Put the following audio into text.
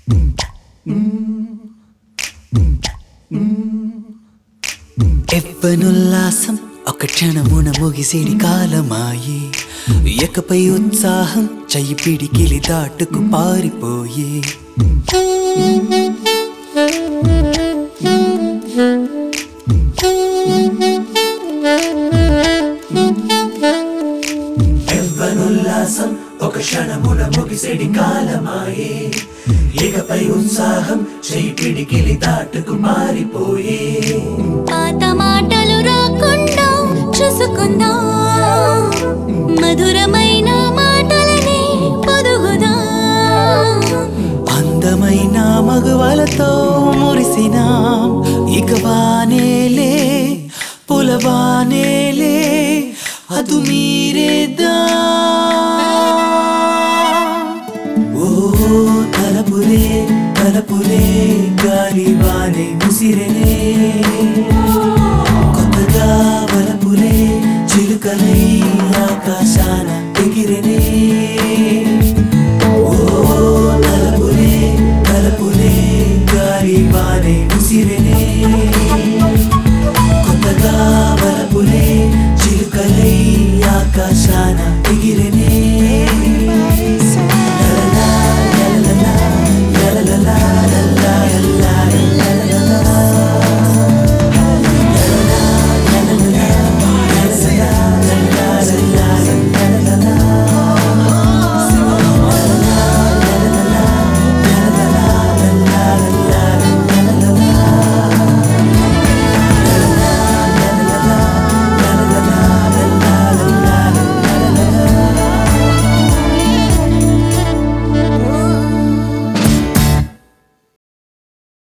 ఎవ్వనుల్లాసం ఒక క్షణమున ముగిసిడి కాలమాయే ఎకపై ఉత్సాహం చెయ్యి పిడికిలి దాటుకు పారిపోయే ఎవ్వనుల్లాసం ఒక క్షణమున ముగిసిడి కాలమాయే ఇకపై ఉత్సాహం చెయ్యి పిడికిలి దాటుకు పారిపోయే పాత మాటలు రాకుండా చూసుకుందాం మధురమైన మాటలని పొదుగుదాం అందమైన మగువలతో మురిసినాం ఇక వానేలే పులవానేలే అదు మీరేదా ఓ తలపులే తలపులే గాలి వానే ముసిరెనే కొత్తగా వలపులే చిలుకలై ఆకాశాన ఎగిరెనే